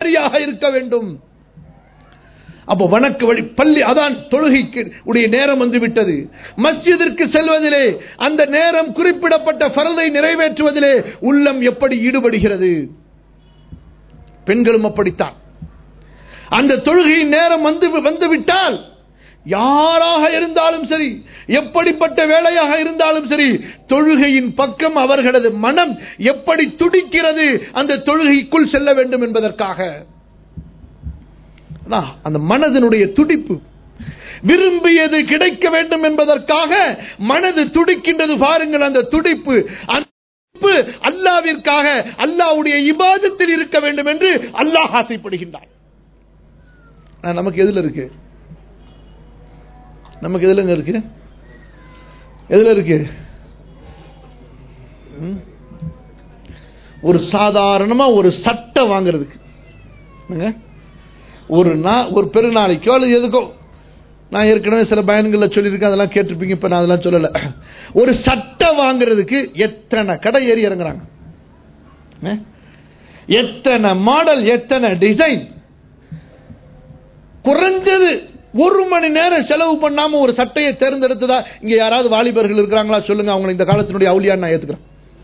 சரியாக இருக்க வேண்டும் அப்போ வணக்க வழி பள்ளி அதான் தொழுகைக்கு உடைய நேரம் வந்து விட்டது மஸ்ஜிதிற்கு செல்வதிலே அந்த நேரம் குறிப்பிடப்பட்ட ஃபரதை நிறைவேற்றுவதிலே உள்ளம் எப்படி ஈடுபடுகிறது பெண்களும் அப்படித்தான் அந்த தொழுகையின் நேரம் வந்து வந்துவிட்டால் யாராக இருந்தாலும் சரி எப்படிப்பட்ட வேலையாக இருந்தாலும் சரி தொழுகையின் பக்கம் அவர்களது மனம் எப்படி துடிக்கிறது அந்த தொழுகைக்குள் செல்ல வேண்டும் என்பதற்காக அதான் அந்த மனதினுடைய துடிப்பு விரும்பியது கிடைக்க வேண்டும் என்பதற்காக மனது துடிக்கின்றது பாருங்கள் அந்த துடிப்பு அந்த துடிப்பு அல்லாவிற்காக அல்லாவுடைய இபாதத்தில் இருக்க வேண்டும் என்று அல்லாஹ் ஆசைப்படுகின்றான் ஆனா, நமக்கு எதுல இருக்கு நமக்கு எதுலங்க இருக்கு எதுல இருக்கு ம்? ஒரு சாதாரணமா ஒரு சட்டை வாங்குறதுக்கு என்னங்க? ஒரு நா- ஒரு பெருநாளைக்கோ அல்லது எதுக்கோ நான் ஏற்கனவே சில பயன்களில் சொல்லியிருக்கேன் அதெல்லாம் கேட்டிருப்பீங்க இப்ப நான் அதெல்லாம் சொல்லல ஒரு சட்டை வாங்குறதுக்கு எத்தனை கடை ஏறி இறங்குறாங்க ஏ? எத்தனை மாடல் எத்தனை டிசைன் குறைஞ்சது ஒரு மணி நேரம் செலவு பண்ணாம ஒரு சட்டையை தேர்ந்தெடுத்ததா இங்க யாராவது வாலிபர்கள் இருக்கிறாங்களா சொல்லுங்க அவங்க இந்த காலத்தினுடைய அவுளியான்னு நான் ஏத்துக்கிறேன்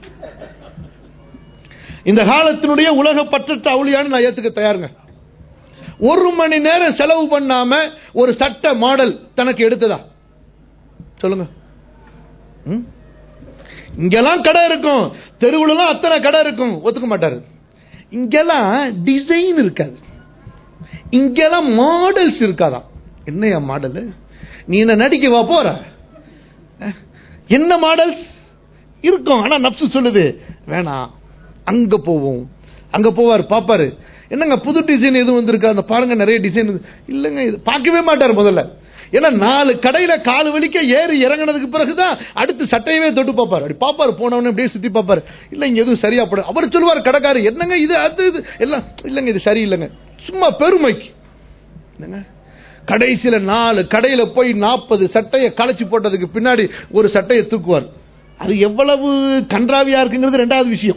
இந்த காலத்தினுடைய உலக பற்றற்ற அவுளியான்னு நான் ஏத்துக்க தயாருங்க ஒரு மணி நேரம் செலவு பண்ணாம ஒரு சட்ட மாடல் தனக்கு எடுத்ததா சொல்லுங்க ம்? இங்கெல்லாம் கடை இருக்கும் தெருவுலலாம் அத்தனை கடை இருக்கும் ஒத்துக்க மாட்டாரு இங்கெல்லாம் டிசைன் இருக்காது இங்கெல்லாம் மாடல்ஸ் இருக்காதாம் என்னையா மாடல் நீ என்ன நடிக்கவா போற அஹ், என்ன மாடல்ஸ் இருக்கும் ஆனா நப்சு சொல்லுது வேணாம் அங்க போவோம் அங்க போவார் பாப்பாரு என்னங்க புது டிசைன் எதுவும் வந்திருக்கா அந்த பாருங்க நிறைய டிசைன் இல்லைங்க இது பார்க்கவே மாட்டார் முதல்ல ஏன்னா நாலு கடையில காலு வலிக்க ஏறி இறங்கினதுக்கு பிறகுதான் அடுத்து சட்டையவே தொட்டு பார்ப்பாரு அப்படி பார்ப்பாரு போனவனே அப்படியே சுத்தி பார்ப்பாரு இல்ல இங்க எதுவும் சரியா படும் அவர் சொல்லுவார் கடைக்காரு என்னங்க இது அது இது எல்லாம் இல்லைங்க இது சரியில்லைங்க சும்மா பெருமைக்கு என்னங்க கடைசியில நாலு கடையில போய் நாற்பது சட்டையை களைச்சு போட்டதுக்கு பின்னாடி ஒரு சட்டையை தூக்குவார் அது எவ்வளவு கன்றாவியா இருக்குங்கிறது ரெண்டாவது விஷயம்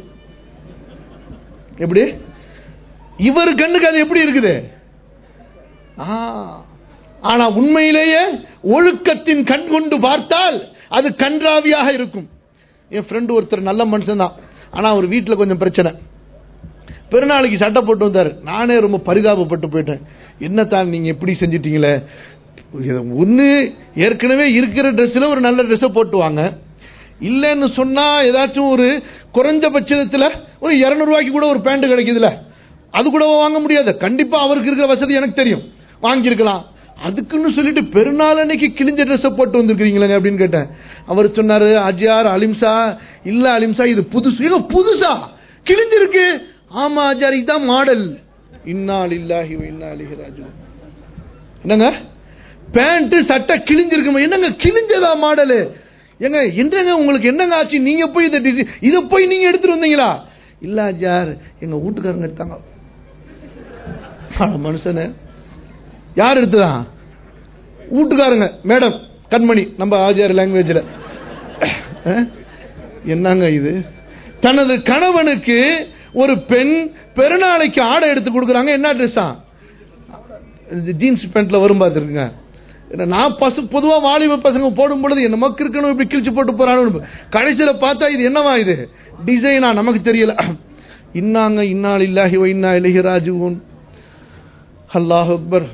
எப்படி இவர் கண்ணுக்கு அது எப்படி இருக்குது ஆ, ஆனா உண்மையிலேயே ஒழுக்கத்தின் கண் கொண்டு பார்த்தால் அது கன்றாவியாக இருக்கும் என் ஃப்ரெண்டு ஒருத்தர் நல்ல மனுஷன் தான் ஆனா அவர் வீட்டில் கொஞ்சம் பிரச்சனை பெருநாளைக்கு சட்டை போட்டு வந்தார் நானே ரொம்ப பரிதாபப்பட்டு போயிட்டேன் என்னத்தான் நீங்க எப்படி செஞ்சிட்டீங்களே ஒன்று ஏற்கனவே இருக்கிற ட்ரெஸ்ஸில் ஒரு நல்ல ட்ரெஸ்ஸை போட்டு வாங்க இல்லைன்னு சொன்னா ஏதாச்சும் ஒரு குறைஞ்சபட்சத்தில் ஒரு இரநூறுவாய்க்கு கூட ஒரு பேண்ட் கிடைக்குதுல அது கூட வாங்க முடியாது கண்டிப்பா அவருக்கு இருக்கிற வசதி எனக்கு தெரியும் வாங்கியிருக்கலாம் அதுக்குன்னு சொல்லிட்டு பெருநாள் அன்னைக்கு கிழிஞ்ச ட்ரெஸ்ஸை போட்டு வந்திருக்கிறீங்களே அப்படின்னு கேட்டேன் அவர் சொன்னாரு அஜியார் அலிம்சா இல்ல அலிம்சா இது புதுசு ஏங்க புதுசா கிழிஞ்சிருக்கு ஆமா அஜார் இதுதான் மாடல் இன்னால் இல்லாஹி இன்னா அலிஹி ராஜிஊன் என்னங்க பேண்ட் சட்டை கிழிஞ்சிருக்கு என்னங்க கிழிஞ்சதா மாடலு ஏங்க என்னங்க உங்களுக்கு என்னங்க ஆச்சு நீங்க போய் இதை டிசி- இதை போய் நீங்க எடுத்துட்டு வந்தீங்களா இல்ல அஜார் எங்க வீட்டுக்காரங்க எடுத்தாங்க அட மனுஷனே யார் எடுத்ததா வீட்டுக்காரங்க மேடம் கண்மணி நம்ம ஆஜியார் லாங்குவேஜில் என்னங்க இது தனது கணவனுக்கு ஒரு பெண் பெருநாளைக்கு ஆடை எடுத்து கொடுக்குறாங்க என்ன ட்ரெஸ்ஸா ஜீன்ஸ் பேண்ட்ல வரும் பார்த்துருக்குங்க நான் பசு பொதுவா வாலிப பசங்க போடும் பொழுது என்ன மக்கு இருக்கணும் இப்படி கிழிச்சு போட்டு போறானு கடைசியில பார்த்தா இது என்னவா இது டிசைனா நமக்கு தெரியல இன்னாங்க இன்னால் இல்லாஹி வ இன்னா இலைஹி ராஜிஊன் அல்லாஹ் அக்பர்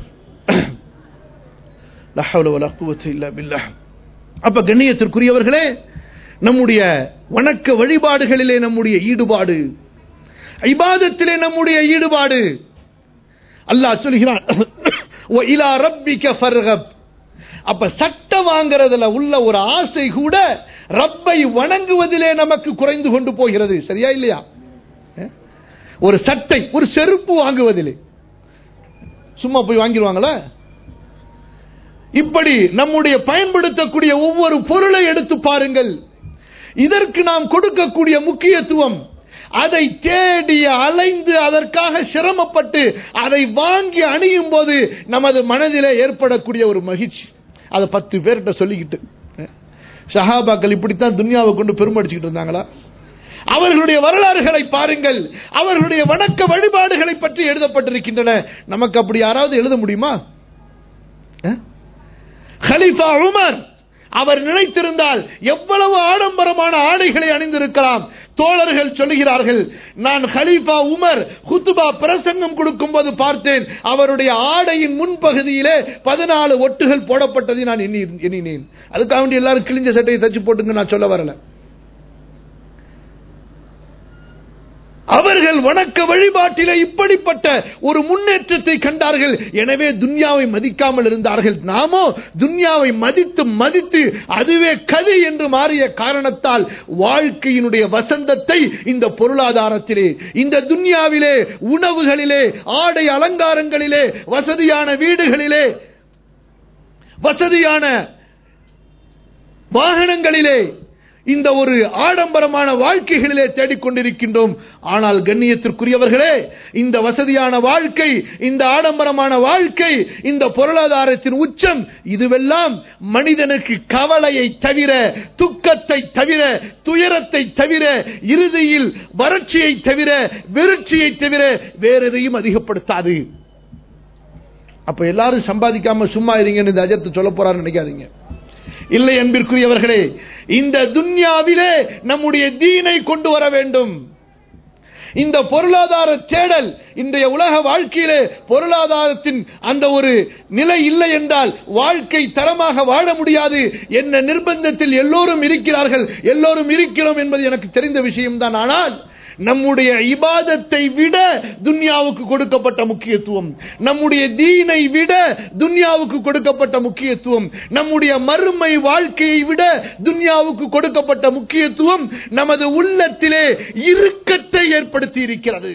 லா ஹவ்ல வலா குவத்த இல்லா பில்லாஹ் அப்ப கண்ணியத்திற்குரியவர்களே நம்முடைய வணக்க வழிபாடுகளிலே நம்முடைய ஈடுபாடு இபாதத்திலே நம்முடைய ஈடுபாடு அல்லாஹ் சொல்கிறான் "வ இலா ரப்பிக ஃபர்கப்." அப்ப சட்டை வாங்குறதுல உள்ள ஒரு ஆசை கூட ரப்பை வணங்குவதிலே நமக்கு குறைந்து கொண்டு போகிறது சரியா இல்லையா அஹ்? ஒரு சட்டை ஒரு செருப்பு வாங்குவதிலே சும்மா போய் வாங்கிடுவாங்களா இப்படி நம்முடைய பயன்படுத்தக்கூடிய ஒவ்வொரு பொருளை எடுத்து பாருங்கள் இதற்கு நாம் கொடுக்கக்கூடிய முக்கியத்துவம் அதை தேடி அலைந்து அதற்காக சிரமப்பட்டு அதை வாங்கி அணியும் போது நமது மனதிலே ஏற்படக்கூடிய ஒரு மகிழ்ச்சி அதை பத்து பேர்கிட்ட சொல்லிக்கிட்டு சஹாபாக்கள் இப்படித்தான் துன்யாவை கொண்டு பெருமடிச்சுக்கிட்டு இருந்தாங்களா அவர்களுடைய வரலாறுகளை பாருங்கள் அவர்களுடைய வணக்க வழிபாடுகளை பற்றி எழுதப்பட்டிருக்கின்றன நமக்கு அப்படி யாராவது எழுத முடியுமா அஹ்? ஹலீஃபா உமர் அவர் நினைத்திருந்தால் எவ்வளவு ஆடம்பரமான ஆடைகளை அணிந்திருக்கலாம் தோழர்கள் சொல்லுகிறார்கள் நான் ஹலீஃபா உமர் குத்துபா பிரசங்கம் கொடுக்கும்போது பார்த்தேன் அவருடைய ஆடையின் முன்பகுதியிலே பதினாலு ஒட்டுகள் போடப்பட்டதை நான் எண்ணி எண்ணினேன் அதுக்காக வேண்டி எல்லாரும் கிழிஞ்ச சட்டையை தச்சு போட்டுங்க நான் சொல்ல வரல அவர்கள் வணக்க வழிபாட்டிலே இப்படிப்பட்ட ஒரு முன்னேற்றத்தை கண்டார்கள் எனவே துன்யாவை மதிக்காமல் இருந்தார்கள் நாமோ துன்யாவை மதித்து மதித்து அதுவே கதி என்று மாறிய காரணத்தால் வாழ்க்கையினுடைய வசந்தத்தை இந்த பொருளாதாரத்திலே இந்த துன்யாவிலே உணவுகளிலே ஆடை அலங்காரங்களிலே வசதியான வீடுகளிலே வசதியான வாகனங்களிலே இந்த ஒரு ஆடம்பரமான வாழ்க்கைகளிலே தேடிக்கொண்டிருக்கின்றோம் ஆனால் கண்ணியத்திற்குரியவர்களே இந்த வசதியான வாழ்க்கை இந்த ஆடம்பரமான வாழ்க்கை இந்த பொருளாதாரத்தின் உச்சம் இதுவெல்லாம் மனிதனுக்கு கவலையை தவிர துக்கத்தை தவிர துயரத்தை தவிர இறுதியில் வறட்சியை தவிர வெறுட்சியை தவிர வேற எதையும் அதிகப்படுத்தாது அப்ப எல்லாரும் சம்பாதிக்காம சும்மா இருங்கன்னு இந்த அஜர்த்து சொல்ல போறாரு நினைக்காதீங்க இல்லை அன்பிற்குரியவர்களே இந்த துன்யாவிலே நம்முடைய தீனை கொண்டு வர வேண்டும் இந்த பொருளாதார தேடல் இன்றைய உலக வாழ்க்கையிலே பொருளாதாரத்தின் அந்த ஒரு நிலை இல்லை என்றால் வாழ்க்கை தரமாக வாழ முடியாது என்ன நிர்பந்தத்தில் எல்லோரும் இருக்கிறார்கள் எல்லோரும் இருக்கிறோம் என்பது எனக்கு தெரிந்த விஷயம்தான் ஆனால் நம்முடைய இபாதத்தை விட துன்யாவுக்கு கொடுக்கப்பட்ட முக்கியத்துவம் நம்முடைய தீனை விட துன்யாவுக்கு கொடுக்கப்பட்ட முக்கியத்துவம் நம்முடைய மறுமை வாழ்க்கையை விட துன்யாவுக்கு கொடுக்கப்பட்ட முக்கியத்துவம் நமது உள்ளத்திலே இறுக்கத்தை ஏற்படுத்தி இருக்கிறது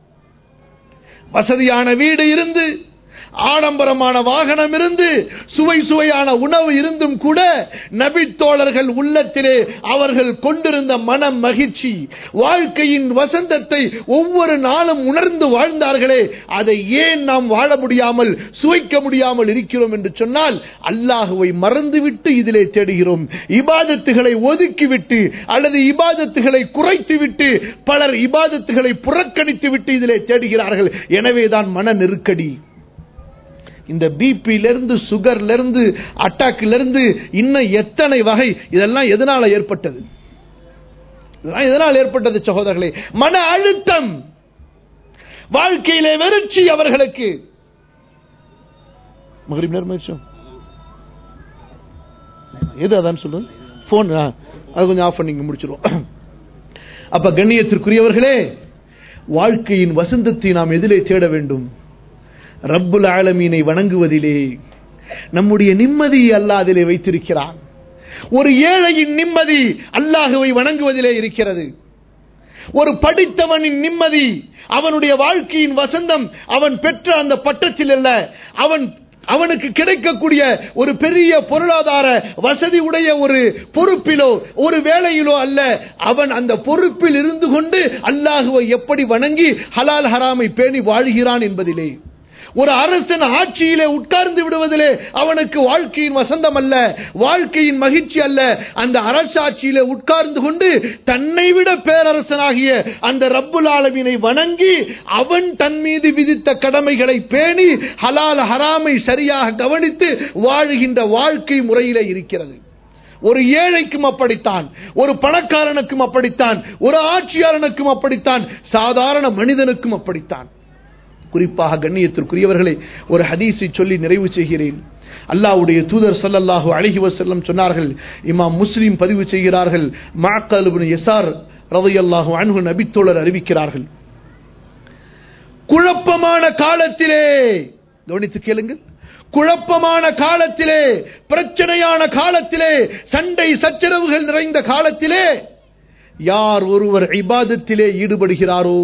வசதியான வீடு இருந்து ஆடம்பரமான வாகனம் இருந்து சுவை சுவையான உணவு இருந்தும் கூட நபித்தோழர்கள் உள்ளத்திலே அவர்கள் கொண்டிருந்த மன மகிழ்ச்சி வாழ்க்கையின் வசந்தத்தை ஒவ்வொரு நாளும் உணர்ந்து வாழ்ந்தார்களே அதை ஏன் நாம் வாழ முடியாமல் சுவைக்க முடியாமல் இருக்கிறோம் என்று சொன்னால் அல்லாஹுவை மறந்துவிட்டு இதிலே தேடுகிறோம் இபாதத்துகளை ஒதுக்கிவிட்டு அல்லது இபாதத்துகளை குறைத்துவிட்டு பலர் இபாதத்துகளை புறக்கணித்து விட்டு இதிலே தேடுகிறார்கள் எனவேதான் மன நெருக்கடி இந்த பிபில இருந்து சுகர்ல இருந்து அட்டாக்ல இருந்து இன்னும் எத்தனை வகை இதெல்லாம் எதனால ஏற்பட்டது இதெல்லாம் எதனால் ஏற்பட்டது சகோதரர்களே மன அழுத்தம் வாழ்க்கையிலே வெறுச்சி அவர்களுக்கு மகரிப் நேரம் ஆயிடுச்சோ? எது அதான் சொல்லு போன் அது கொஞ்சம் ஆஃப் பண்ணி முடிச்சிருவோம் அப்ப கண்ணியத்திற்குரியவர்களே வாழ்க்கையின் வசந்தத்தை நாம் எதிலே தேட வேண்டும் ரப்புல் ஆலமீனை வணங்குவதிலே நம்முடைய நிம்மதியை அல்லாஹ் அதிலே வைத்திருக்கிறான் ஒரு ஏழையின் நிம்மதி அல்லாஹுவை வணங்குவதிலே இருக்கிறது ஒரு படித்தவனின் நிம்மதி அவனுடைய வாழ்க்கையின் வசந்தம் அவன் பெற்ற அந்த பட்டத்தில் அல்ல அவன் அவனுக்கு கிடைக்கக்கூடிய ஒரு பெரிய பொருளாதார வசதி உடைய ஒரு பொறுப்பிலோ ஒரு வேலையிலோ அல்ல அவன் அந்த பொறுப்பில் இருந்து கொண்டு அல்லாஹுவை எப்படி வணங்கி ஹலால் ஹராமை பேணி வாழ்கிறான் என்பதிலே ஒரு அரசன் ஆட்சியிலே உட்கார்ந்து விடுவதிலே அவனுக்கு வாழ்க்கையின் வசந்தம் அல்ல வாழ்க்கையின் மகிழ்ச்சி அல்ல அந்த அரசாட்சியிலே உட்கார்ந்து கொண்டு தன்னை விட பேரரசனாகிய அந்த ரப்புல் ஆலமீனை வணங்கி அவன் தன் மீது விதித்த கடமைகளை பேணி ஹலால் ஹராமை சரியாக கவனித்து வாழுகின்ற வாழ்க்கை முறையிலே இருக்கிறது ஒரு ஏழைக்கும் அப்படித்தான் ஒரு பணக்காரனுக்கும் அப்படித்தான் ஒரு ஆட்சியாளனுக்கும் அப்படித்தான் சாதாரண மனிதனுக்கும் அப்படித்தான் குறிப்பாக கண்ணியத்திற்குரியவர்களை ஒரு ஹதீஸை சொல்லி நிறைவு செய்கிறேன் அல்லாஹ்வுடைய தூதர் ஸல்லல்லாஹு அலைஹி வஸல்லம் சொன்னார்கள் இமாம் முஸ்லிம் பதிவு செய்கிறார்கள் மாக்கல் இப்னு யசார் ரலியல்லாஹு அன்ஹு நபித்தோழர் அறிவிக்கிறார்கள் குழப்பமான காலத்திலே கவனித்து கேளுங்கள் குழப்பமான காலத்திலே பிரச்சனையான காலத்திலே சண்டை சச்சரவுகள் நிறைந்த காலத்திலே யார் ஒருவர் இபாதத்திலே ஈடுபடுகிறாரோ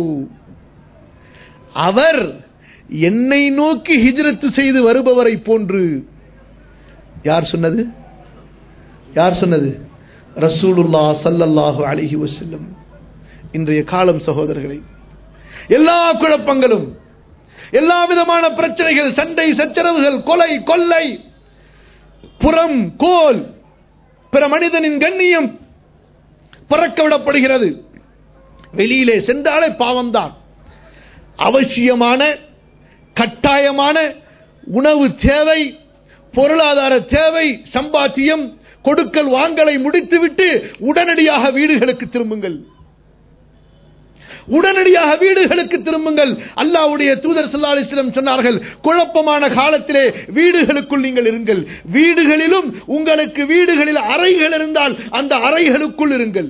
அவர் என்னை நோக்கி ஹிஜ்ரத்து செய்து வருபவரை போன்று யார் சொன்னது யார் சொன்னது ரசூலுல்லா சல்லல்லாஹு அலைஹி வஸல்லம் இன்றைய காலம் சகோதரர்களை எல்லா குழப்பங்களும் எல்லா விதமான பிரச்சனைகள் சண்டை சச்சரவுகள் கொலை கொள்ளை புறம் கோல் பிற மனிதனின் கண்ணியம் பறக்க விடப்படுகிறது வெளியிலே சென்றாலே பாவம்தான் அவசியமான கட்டாயமான உணவு தேவை பொருளாதார தேவை சம்பாத்தியம் கொடுக்கல் வாங்கலை முடித்துவிட்டு உடனடியாக வீடுகளுக்கு திரும்புங்கள் உடனடியாக வீடுகளுக்கு திரும்புங்கள் அல்லாவுடைய தூதர் சல்லா அலிஸ்லம் சொன்னார்கள் குழப்பமான காலத்திலே வீடுகளுக்குள் நீங்கள் இருங்கள் வீடுகளிலும் உங்களுக்கு வீடுகளில் அறைகள் இருந்தால் அந்த அறைகளுக்குள் இருங்கள்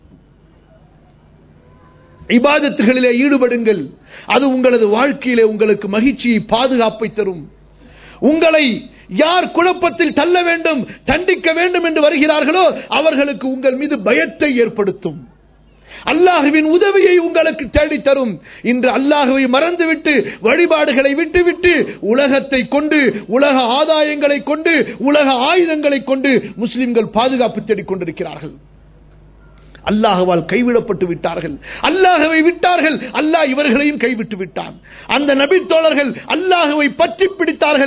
இபாதத்துகளிலே ஈடுபடுங்கள் அது உங்களது வாழ்க்கையிலே உங்களுக்கு மகிழ்ச்சியை பாதுகாப்பை தரும் உங்களை யார் குழப்பத்தில் தள்ள வேண்டும் தண்டிக்க வேண்டும் என்று வருகிறார்களோ அவர்களுக்கு உங்கள் மீது பயத்தை ஏற்படுத்தும் அல்லாஹுவின் உதவியை உங்களுக்கு தேடித் தரும் இன்று அல்லாஹுவை மறந்துவிட்டு வழிபாடுகளை விட்டுவிட்டு உலகத்தை கொண்டு உலக ஆதாயங்களை கொண்டு உலக ஆயுதங்களை கொண்டு முஸ்லிம்கள் பாதுகாப்பு தேடிக் கொண்டிருக்கிறார்கள் அல்லாஹுவால் கைவிடப்பட்டு விட்டார்கள் அல்லாஹுவை விட்டார்கள் அல்லாஹ் இவர்களையும் கைவிட்டு விட்டான் அந்த நபி தோழர்கள் அல்லாஹுவை பற்றி பிடித்தார்கள்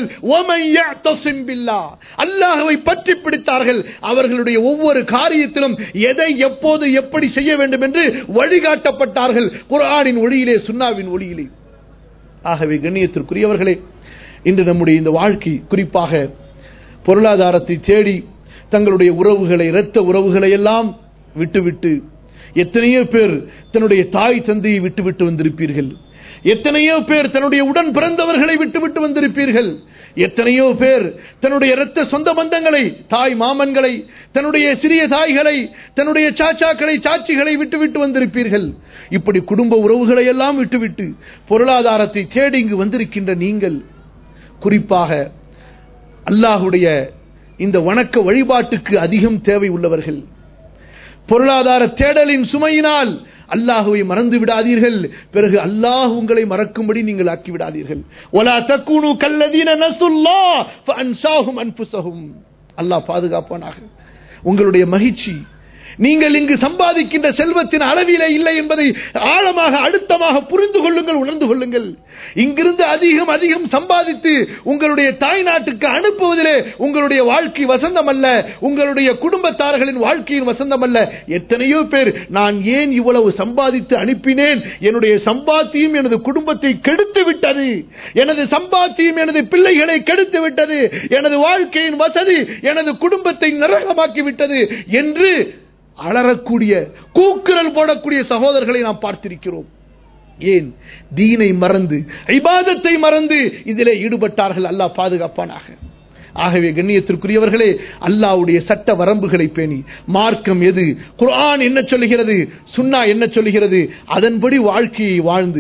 அல்லாஹுவை பற்றி பிடித்தார்கள் அவர்களுடைய ஒவ்வொரு காரியத்திலும் எதை எப்போது எப்படி செய்ய வேண்டும் என்று வழிகாட்டப்பட்டார்கள் குரானின் ஒளியிலே சுன்னாவின் ஒளியிலே ஆகவே கண்ணியத்திற்குரியவர்களே இன்று நம்முடைய இந்த வாழ்க்கை குறிப்பாக பொருளாதாரத்தை தேடி தங்களுடைய உறவுகளை இரத்த உறவுகளை எல்லாம் விட்டுவிட்டு எத்தனையோ பேர் தன்னுடைய தாய் தந்தையை விட்டுவிட்டு வந்திருப்பீர்கள் எத்தனையோ பேர் தன்னுடைய உடன் பிறந்தவர்களை விட்டுவிட்டு வந்திருப்பீர்கள் எத்தனையோ பேர் தன்னுடைய இரத்த சொந்த பந்தங்களை தாய் மாமன்களை தன்னுடைய சிறிய தாய்களை தன்னுடைய சாச்சாக்களை சாட்சிகளை விட்டுவிட்டு வந்திருப்பீர்கள் இப்படி குடும்ப உறவுகளை எல்லாம் விட்டுவிட்டு பொருளாதாரத்தை தேடி இங்கு வந்திருக்கின்ற நீங்கள் குறிப்பாக அல்லாஹுடைய இந்த வணக்க வழிபாட்டுக்கு அதிகம் தேவை உள்ளவர்கள் பொருளாதார தேடலின் சுமையினால் அல்லாஹுவை மறந்து விடாதீர்கள் பிறகு அல்லாஹ் உங்களை மறக்கும்படி நீங்கள் ஆக்கி விடாதீர்கள் ஒலா தக்கூனு கல்லதீன நசுல்லா ஃபஅன்சாஹும் அன்ஃபுஸஹும் அல்லாஹ் பாதுகாப்பானாக உங்களுடைய மகிழ்ச்சி நீங்கள் இங்கு சம்பாதிக்கின்ற செல்வத்தின் அளவிலே இல்லை என்பதை ஆழமாக அழுத்தமாக புரிந்து கொள்ளுங்கள் உணர்ந்து கொள்ளுங்கள் இங்கிருந்து அதிகம் அதிகம் சம்பாதித்து உங்களுடைய தாய் நாட்டுக்கு அனுப்புவதிலே உங்களுடைய வாழ்க்கை வசந்தம் அல்ல உங்களுடைய குடும்பத்தார்களின் வாழ்க்கையின் வசந்தம் அல்ல எத்தனையோ பேர் நான் ஏன் இவ்வளவு சம்பாதித்து அனுப்பினேன் என்னுடைய சம்பாத்தியம் எனது குடும்பத்தை கெடுத்து விட்டது எனது சம்பாத்தியம் எனது பிள்ளைகளை கெடுத்து விட்டது எனது வாழ்க்கையின் வசதி எனது குடும்பத்தை நரகமாக்கி விட்டது என்று அலறக்கூடிய கூக்குரல் போடக்கூடிய சகோதரர்களை நாம் பார்த்திருக்கிறோம் ஏன் தீனை மறந்து ஐபாதத்தை மறந்து இதிலே ஈடுபட்டார்கள் அல்லாஹ் பாதுகாப்பானாக ஆகவே கண்ணியத்திற்குரியவர்களே அல்லாவுடைய சட்ட வரம்புகளை பேணி மார்க்கம் எது குர்ஆன் என்ன சொல்லுகிறது சுன்னா என்ன சொல்லுகிறது அதன்படி வாழ்க்கையை வாழ்ந்து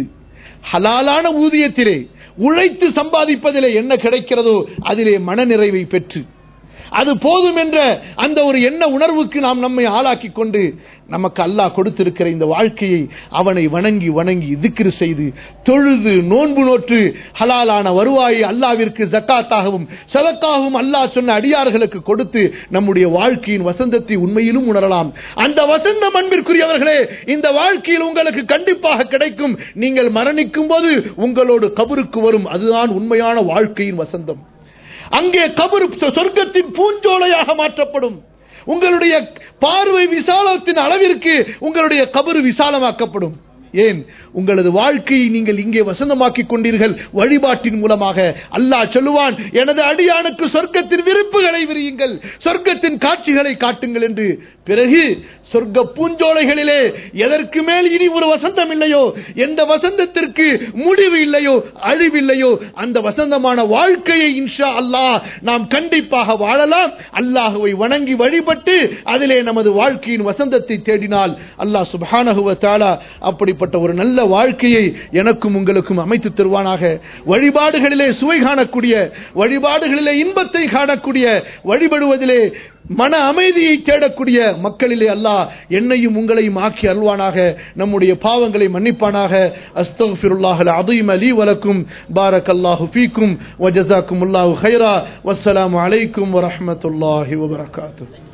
ஹலாலான ஊதியத்திலே உழைத்து சம்பாதிப்பதிலே என்ன கிடைக்கிறதோ அதிலே மனநிறைவை பெற்று அது போதும் என்ற அந்த ஒரு எண்ண உணர்வுக்கு நாம் நம்மை ஆளாக்கி கொண்டு நமக்கு அல்லாஹ் கொடுத்திருக்கிற இந்த வாழ்க்கையை அவனை வணங்கி வணங்கி திக்ரு செய்து தொழுது நோன்பு நோற்று ஹலாலான வருவாயை அல்லாவிற்கு ஜக்காத்தாகவும் சதக்காகவும் அல்லாஹ் சொன்ன அடியார்களுக்கு கொடுத்து நம்முடைய வாழ்க்கையின் வசந்தத்தை உண்மையிலும் உணரலாம் அந்த வசந்தம் அன்பிற்குரியவர்களே இந்த வாழ்க்கையில் உங்களுக்கு கண்டிப்பாக கிடைக்கும் நீங்கள் மரணிக்கும் போது உங்களோடு கபருக்கு வரும் அதுதான் உண்மையான வாழ்க்கையின் வசந்தம் அங்கே கபரு சொர்க்கத்தின் பூஞ்சோலையாக மாற்றப்படும் உங்களுடைய பார்வை விசாலத்தின் அளவிற்கு உங்களுடைய கபரு விசாலமாக்கப்படும் ஏன் உங்களது வாழ்க்கையை நீங்கள் இங்கே வசந்தமாக்கி கொண்டீர்கள் வழிபாட்டின் மூலமாக அல்லாஹ் சொல்லுவான் எனது அடியானுக்கு சொர்க்கத்தின் விருப்புகளை விரியுங்கள் சொர்க்கத்தின் காட்சிகளை காட்டுங்கள் என்று பிறகு சொர்க்க பூஞ்சோலைகளிலே எதற்கு மேல் இனி ஒரு வசந்தம் இல்லையோ எந்த வசந்தத்திற்கு முடிவு இல்லையோ அழிவில்லையோ அந்த வசந்தமான வாழ்க்கையை இன்ஷா அல்லாஹ் நாம் கண்டிப்பாக வாழலாம் அல்லாஹுவை வணங்கி வழிபட்டு அதிலே நமது வாழ்க்கையின் வசந்தத்தை தேடினால் அல்லாஹ் சுபானகுவ தாலா அப்படிப்பட்ட ஒரு நல்ல வாழ்க்கையை எனக்கும் உங்களுக்கும் அமைத்து தருவானாக வழிபாடுகளிலே சுவை காணக்கூடிய வழிபாடுகளிலே இன்பத்தை காணக்கூடிய வழிபடுவதிலே மன அமைதியை தேடக்கூடிய மக்களிலே அல்லாஹ் என்னையும் உங்களையும் ஆக்கி அல்வானாக நம்முடைய பாவங்களை மன்னிப்பானாக அஸ்தகுல்லாஹ் அதீம் அலி வலக்கும் பாரக் அல்லாஹு ஃபீக்கும் வஜசாக்கும் அல்லாஹு ஹைரா வஸ்ஸலாமு அலைக்கும் வரஹமத்துல்லாஹி வபரகாத்து